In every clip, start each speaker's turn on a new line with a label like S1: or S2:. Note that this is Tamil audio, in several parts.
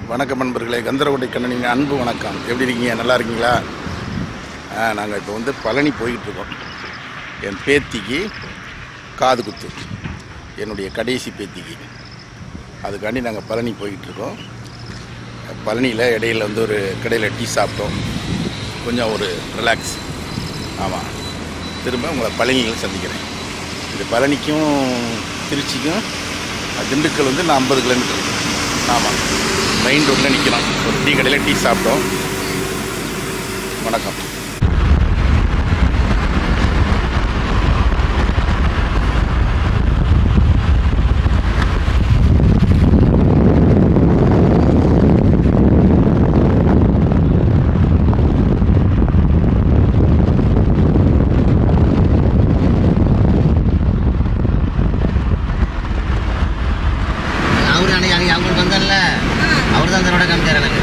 S1: வணக்கம் நண்பர்களே கந்தரகோட்டை கண்ணனின் அன்பு வணக்கம் எப்படி இருக்கீங்க நல்லா இருக்கீங்களா நாங்கள் இப்போ வந்து பழனி போய்கிட்டு இருக்கோம் என் பேத்திக்கு காது குத்து என்னுடைய கடைசி பேத்திக்கு அதுக்காண்டி நாங்கள் பழனி போய்கிட்டு இருக்கோம் பழனியில் இடையில வந்து ஒரு கடையில் டீ சாப்பிட்டோம் கொஞ்சம் ஒரு ரிலாக்ஸ் ஆமாம் திரும்ப உங்களை பழனியில் சந்திக்கிறேன் இது பழனிக்கும் திருச்சிக்கும் திண்டுக்கல் வந்து நான் ஐம்பது கிலோமீட்டர் இருக்கு ஆமாம் மெயின் ரோட்டில் நிற்கிறோம் ஒரு டீ கடையில் டீ சாப்பிட்டோம் வணக்கம்
S2: அவரு அன்னைக்கு அன்னைக்கு அவங்களுக்கு வந்தார்ல அவர் தான் அந்த ரோட காமிச்சார் எனக்கு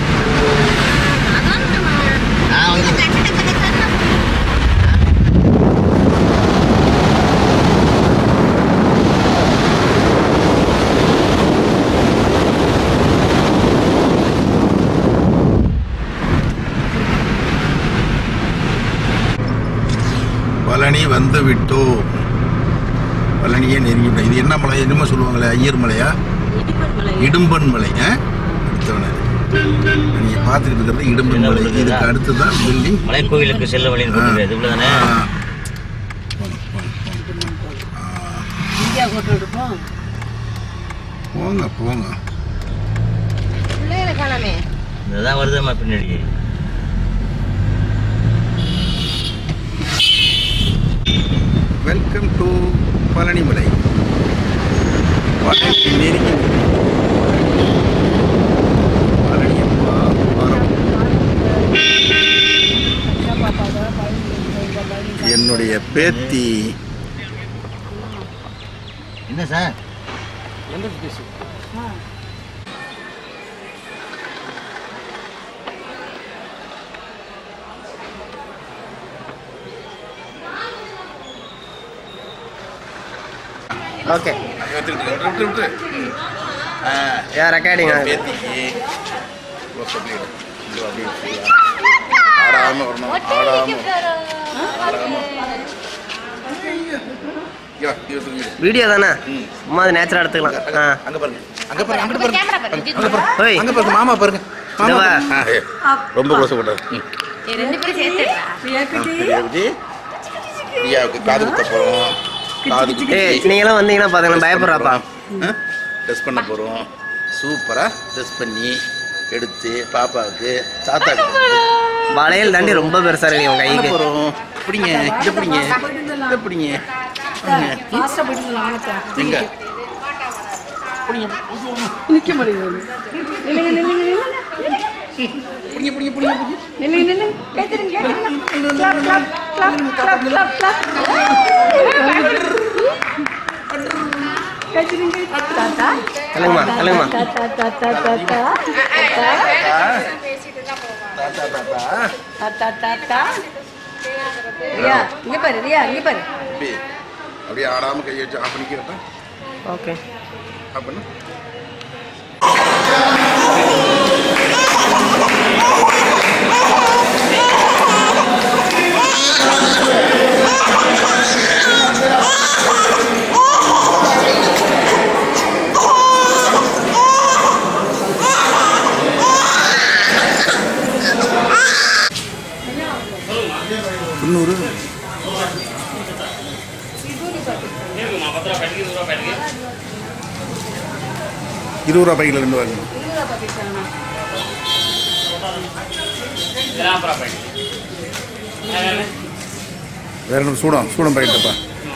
S2: நான் வந்து
S1: பழனி வந்து விட்டோம் பழனியே நெருங்கிட்டோம் இது என்ன மலை என்னமோ சொல்லுவாங்களே ஐயர் மலையா இடும்பன் மலை ஆ? அடுத்தவனே நீங்கள் பார்த்துட்டு இருக்கிறது இடும்பன் மலை இதுக்கு அடுத்து தான் பில்டிங்
S2: மலைக்கோவிலுக்கு செல்ல வழியில் போட்டு இது இவ்வளோ தானே
S3: இந்தியா போட்டு எடுப்போம்
S1: போங்க போங்க
S3: பிள்ளைகளை காணாமே
S2: இதுதான் வருதாம்மா பின்னாடி
S1: வெல்கம் டு பழனிமலை பழனி நெருங்கி பழனி அப்பா வரோம். என்னுடைய பேத்தி
S2: என்ன சார்
S4: ஓகே
S1: விட்டு விட்டு விட்டு விட்டு ஆ,
S4: யா ரெக்கார்டிங்
S1: என் பேத்திக்கு close up பண்ணிடு. இது அப்படியே சரியா? ஆடாம வரணும் ஆடாம ஆடாம ஐயோ, ஐயோ, தூக்கிடு.
S4: வீடியோ தானே
S1: ம்.
S4: சும்மா அது நேச்சரா எடுத்துக்கலாம் ஆ
S1: அங்க பாருங்க அங்க பாருங்க அங்க பாருங்க அங்க பாருங்க
S4: ஓய்
S1: அங்க பாருங்க மாமா பாருங்க மாமா
S4: இதோ வா.
S1: பாருங்க. ஆ, ஏ, ரொம்ப க்ளோஸ் கூடாது ம்.
S3: ரெண்டு பேரும் சேர்த்துடா
S1: ஆ, பிரியாவுக்கு பிரியாவுக்கு காது குத்த போறோம் காது
S4: ஏய்
S1: குத்தி
S4: நீங்களாம் வந்தீங்கன்னா பாத்தீங்கன்னா பயப்படுறாப்பா
S1: ட்ரெஸ் பண்ண போறோம் சூப்பரா ட்ரெஸ் பண்ணி எடுத்து பாப்பாவுக்கு சாத்தாக்கு
S4: வளையல் தாண்டி ரொம்ப பெருசா இருக்கு உங்க
S1: பண்ண
S4: கைக்கு
S1: போறோம் பிடிங்க இதை பிடிங்க இதை பிடிங்க பிடிங்க. எங்க
S3: நிக்க முடியாது
S1: பிடிங்க பிடிங்க பிடிங்க பிடிங்க
S3: நில்லு நில்லு கேட்டுருங்க கேட்டுருங்க clap clap clap clap clap clap கேட்டுருங்க தாத்தா
S4: சொல்லுங்கம்மா சொல்லுங்கம்மா
S3: தாத்தா தாத்தா தாத்தா
S1: தாத்தா தாத்தா
S3: தாத்தா தாத்தா ரியா இங்க பாரு ரியா இங்க பாரு
S1: அப்படி அப்படியே ஆடாம கையை வச்சு ஆஃப் பண்ணிக்கிறேன்
S4: ஓகே
S1: ஆஃப் பண்ணு தொண்ணூறு இருபது ரூபா பைக்கில் ரெண்டு வாங்கணும் வேற என்ன சூடம் சூடம் பாக்கெட்டப்பா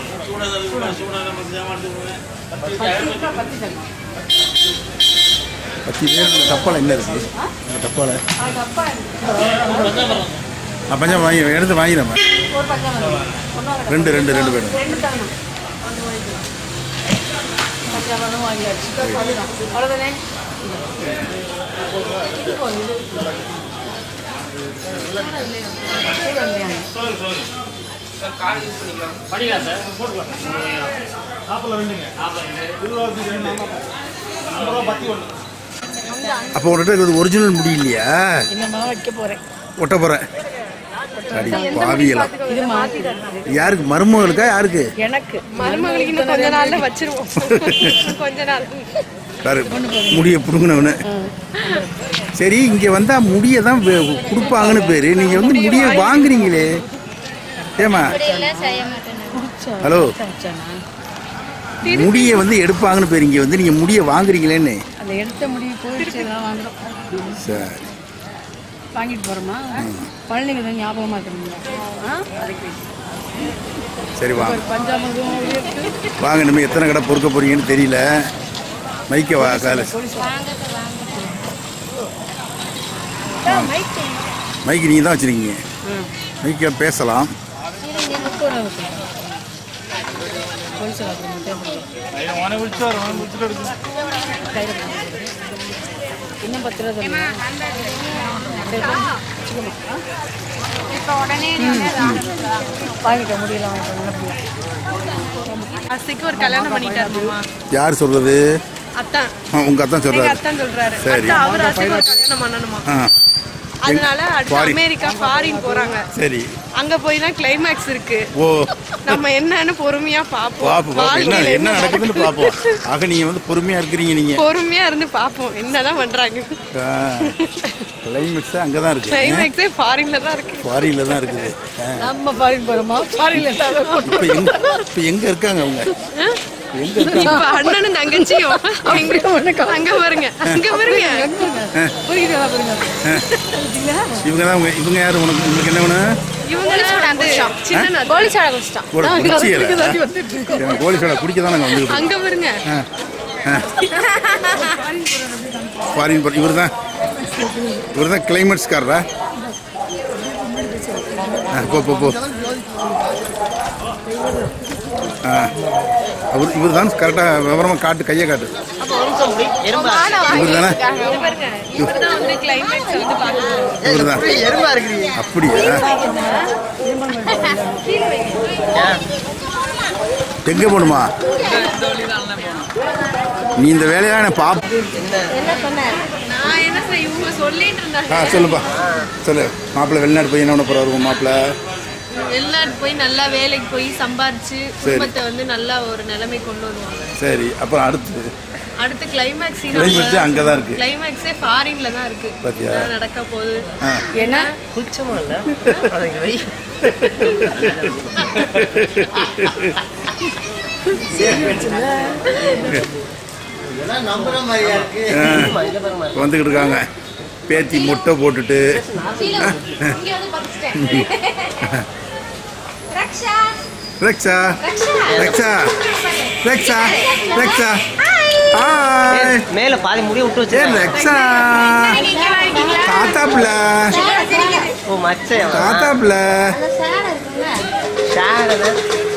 S1: பத்தி பேர் அந்த டப்பால என்ன இருக்கு அந்த டப்பால ஆ பஞ்சம் வாங்கி எடுத்து வாங்கிடமா ரெண்டு ரெண்டு ரெண்டு பேரும்
S3: ரெண்டு தரணும் பஞ்சாபம் வாங்கியாச்சு அவ்வளோதானே
S5: பண்ணிக்கலாம் சார் போட்டுக்கலாம் நாற்பது ரெண்டுங்க இருபது ரெண்டு ஐம்பது ரூபா பத்தி ஒன்று
S1: அப்போ உன்கிட்ட இருக்கிறது ஒரிஜினல் முடி இல்லையா
S3: என்னமா வைக்க போறேன்
S1: ஒட்ட போகிறேன் அடி பாவியலாம்
S3: இது மாத்திடுறேன்
S1: யாருக்கு மருமகளுக்கா யாருக்கு
S3: எனக்கு
S6: மருமகளுக்கு இன்னும் கொஞ்ச நாள்ல வச்சிருவோம் கொஞ்ச நாள்
S1: பாரு முடியை பிடுங்கினவனு சரி இங்கே வந்தால் முடியை தான் வே- கொடுப்பாங்கன்னு பேர் நீங்கள் வந்து முடியை வாங்குறீங்களே ஏமா ஹலோ முடியை வந்து எடுப்பாங்கன்னு பேர் இங்கே வந்து நீங்கள் முடியை வாங்குறீங்களேன்னு
S3: அந்த எடுத்த முடிவு போயிடுச்சு எல்லாம் வாங்குறோம்
S1: சரி
S3: வாங்கிட்டு போறோமா பழனிக்கு தான் ஞாபகமா இருக்கிறீங்க ஆ? அதுக்கு
S1: சரி வாங்க
S3: ஒரு பஞ்சாமிர்தம் இருக்கு
S1: வாங்க இனிமேல் எத்தனை கடை பொறுக்க போறீங்கன்னு தெரியல மைக்க வா கால மைக்கு நீங்கள் தான் வச்சுருக்கீங்க மைக்க பேசலாம்
S3: போலீஸ் மட்டும் இன்னும் பத்து ரூபா சொல்லுங்க வாங்கிக்க முடியல வாங்கிக்க
S6: அஸ்திக்கு ஒரு கல்யாணம் பண்ணிட்டாரு மாமா
S1: யார் சொல்கிறது
S6: அத்தான்
S1: உங்கள் அத்தான்
S6: எங்க
S1: சொல்கிறாரு
S6: அத்தான் சொல்றாரு
S1: சரி.
S6: அத்தான் அவர் அஸ்திக்கு ஒரு கல்யாணம் பண்ணணுமா
S1: ஆ
S6: அதனால அடுத்து
S1: Foreign.
S6: அமெரிக்கா ஃபாரின் போறாங்க
S1: சரி
S6: அங்க போய் தான் கிளைமேக்ஸ் இருக்கு
S1: ஓ
S6: நம்ம என்னன்னு பொறுமையா பாப்போம்
S1: பாப்பு பாப்பு என்ன
S6: வாழ்க்கையில
S1: என்ன நடக்குதுன்னு பார்ப்போம் ஆக நீங்கள் வந்து பொறுமையாக இருக்கிறீங்க நீங்கள்
S6: பொறுமையா இருந்து பாப்போம் என்னதான் பண்றாங்க
S1: கிளைமேக்ஸ் அங்கே தான் இருக்குது
S6: கிளைமேக்ஸே ஃபாரின்ல தான் இருக்கு
S1: ஃபாரினில் தான் இருக்குது
S3: நம்ம ஃபாரின் போறோமா ஃபாரின்ல
S1: இப்போ எங்க இப்போ எங்கே இருக்காங்க அவங்க எங்கே இருக்காங்க
S6: இப்ப அண்ணனும் தங்கச்சியும் எங்க- அங்க பாருங்க அங்க பாருங்க
S3: புரியுதா பாருங்க
S1: இவங்க தான் உங்க இவங்க யார் உனக்கு உங்களுக்கு என்ன வேணும்
S6: இவங்க வந்து சின்ன
S2: போலீஸார குடிச்சிட்டான்
S1: கூட குடிச்சியல எனக்கு கோழி சோடா குடிக்க தான் நாங்கள் வந்துக்கிட்டு
S6: அங்க பாருங்க
S1: ஃபாரின் இவர் தான் இவர் தான் கிளைமேட்ஸ்காரரா ஆ, போ போ போ ஆ அவர் இவர் தான் கரெக்டாக விவரமாக காட்டு கையை காட்டு
S2: எறும்பா
S1: இவர் தானே
S6: இவர்தான் வந்து கிளைமேக்ஸ் வந்து பாக்குறது
S1: இவர் தான்
S2: எறும்பா இருக்கிறீங்க
S1: அப்படியா எங்கே போகணுமா நீ இந்த வேலையான பாப்
S6: நான் என்ன செய்ய இவங்க சொல்லிட்டு இருந்தாங்க
S1: ஆ சொல்லுப்பா சொல்லு மாப்பிள்ளை வெளிநாடு போய் என்ன பண்ண போகிறாரு உங்கள் மாப்பிள்ளை
S6: வெளிநாட்டு போய் நல்லா வேலைக்கு போய் சம்பாரிச்சு குடும்பத்தை வந்து நல்லா ஒரு நிலைமை கொண்டு வருவாங்க
S1: சரி அப்புறம் அடுத்து
S6: அடுத்து கிளைமேக்ஸ்
S1: கிளைமேக்ஸ் அங்கே தான் இருக்குது
S6: கிளைமேக்ஸே ஃபாரின்ல தான் இருக்கு
S1: பாத்தியா?
S6: அதான் நடக்க போகுது
S1: ஆ
S3: என்ன
S4: குச்சமா இல்ல அதுக்கு வை
S2: இதெல்லாம் நம்புற மாதிரியா இருக்கு
S1: வந்துக்கிட்டு இருக்காங்க பேத்தி முட்டை போட்டுட்டு ரக்ஷா ரக்ஷா ரக்ஷா ரக்ஷா ஹாய்
S4: மேல பாதி முடிய விட்டு
S1: ஏ
S4: வச்சு
S1: ரக்ஷா தாத்தாப்ல
S4: ஓ மச்சை
S1: தாத்தாப்ல
S4: ஷேர் அது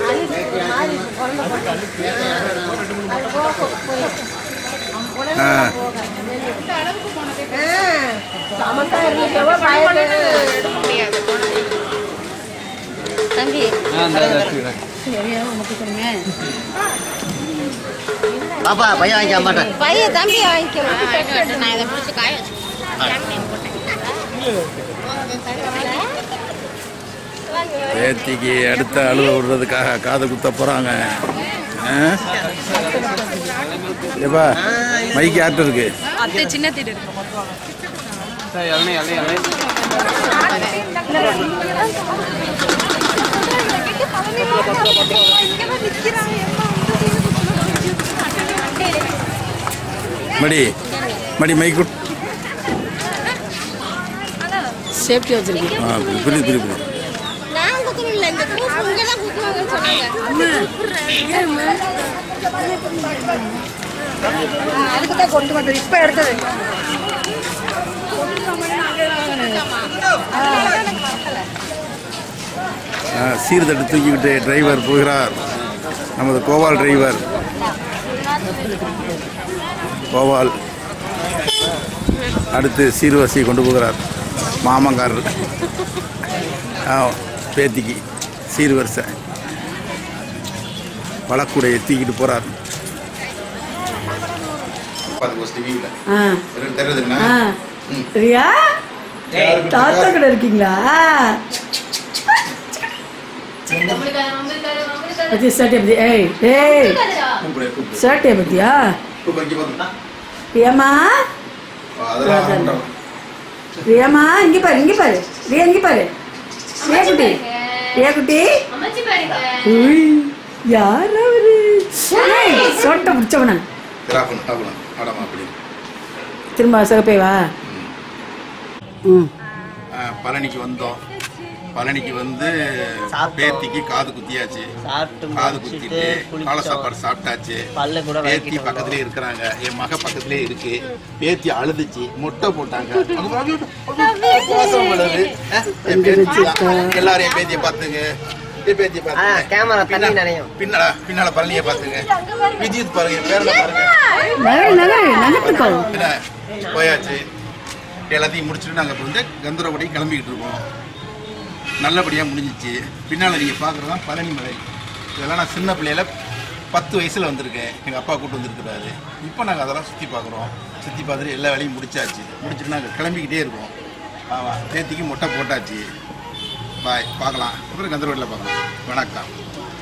S1: ஆ
S2: தம்பி பாப்பா பையன் வாங்கிக்க மாட்டேன்
S7: பையன் தம்பி வாங்கிக்க மாட்டேன் நான் இதை பிடிச்சி காய வச்சு
S1: பேத்திக்கு அடுத்த அழுவ விடுறதுக்காக காதை குத்த போகிறாங்க ஏப்பா மைக்கு யார்கிட்ட இருக்கு
S6: அத்தை சின்ன திட்டு இருக்கு
S1: மடி மடி மைக்கு
S3: சேஃப்டி வச்சிருக்கீங்க
S1: ஆ புரியுது புரியுது புரியுது
S7: நான் குத்துணும் இல்லை இந்த கூஸ் இங்கே தான் குத்துவாங்கன்னு சொன்னாங்க
S3: அதுக்கு தான் கொண்டு வந்தது இப்போ எடுத்தது
S1: ஆ, சீர்தட்டு தூக்கிக்கிட்டு டிரைவர் போகிறார் நமது கோவால் டிரைவர் கோவால் அடுத்து சீர்வரிசையை கொண்டு போகிறார் மாமங்காரர் ஆ பேத்திக்கு சீர்வரிசை வழக்குடைய தூக்கிட்டு போகிறார் பார்த்து ஃபஸ்ட்டு வீவில்
S3: ஆ
S1: தெரியுதுங்கண்ணா
S3: ஆ
S1: ம்.
S3: ரியா தாத்தா கூட இருக்கீங்களா பத்தி சட்டை பத்தி ஏய் ஏய்
S1: கூப்பிடு கூப்பிடு
S3: சட்டையை பத்தியா
S1: கூப்பிடு இங்கே பார்த்து
S3: ரியாமா
S1: அதெல்லாம் ஆகட்டும்.
S3: ரியாமா இங்க பாரு இங்க பாரு ரியா இங்க பாரு ரியா குட்டி ரியா குட்டி உய், யார் அவரு ஏய், சொட்டை பிடிச்சவன
S1: சரி, ஆஃப் பண்ணு, ஆஃப் பண்ணு. ஆடாமா அப்படி
S3: திரும்ப சிகப்பே வா ம்
S1: ஆ, பழனிக்கு வந்தோம் பழனிக்கு வந்து
S4: சாப்பிட்டோம்.
S1: பேத்திக்கு காது குத்தியாச்சு
S4: சாப்பிட்டு
S1: காது
S4: முடிச்சிட்டு
S1: குத்திட்டு காலை
S4: குளிச்சோம்
S1: சாப்பாடு சாப்பிட்டாச்சு
S4: பல்ல கூட
S1: பேத்தி
S4: விளக்கிட்டு
S1: பக்கத்துலயே இருக்கிறாங்க என் மக பக்கத்துலயே இருக்கு பேத்தி அழுதுச்சு மொட்டை போட்டாங்க அது ஐயோ, ஐயோ, பாசம் படுது. அஹ், என் பேத்தி எல்லாரும் என் பேத்தியை பாத்துங்க என் பேத்தியை
S4: ஆ
S1: பாத்துங்க
S4: கேமரா தண்ணி
S1: பின்னா-
S4: நினையும்
S1: பின்னால பின்னால பழனியை பாத்துங்க விஜித் பாருங்க என் பேரனை பாருங்க
S3: நகை நகை நகத்துக்கோ
S1: என்ன போயாச்சு எல்லாத்தையும் முடிச்சுட்டு நாங்கள் இப்போ வந்து கந்தரபடி கிளம்பிக்கிட்டு இருக்கோம் நல்லபடியாக முடிஞ்சிச்சு பின்னால் நீங்கள் பார்க்குறது தான் பழனி மலை இதெல்லாம் நான் சின்ன பிள்ளையில பத்து வயசில் வந்திருக்கேன் எங்கள் அப்பா கூட்டு வந்திருக்கிறாரு இப்போ நாங்கள் அதெல்லாம் சுற்றி பார்க்குறோம் சுற்றி பார்த்துட்டு எல்லா வேலையும் முடிச்சாச்சு முடிச்சுட்டு நாங்கள் கிளம்பிக்கிட்டே இருக்கோம் ஆமாம் நேத்திக்கு மொட்டை போட்டாச்சு பாய் பார்க்கலாம் அப்புறம் கந்தரவடியில் பார்க்கலாம் வணக்கம்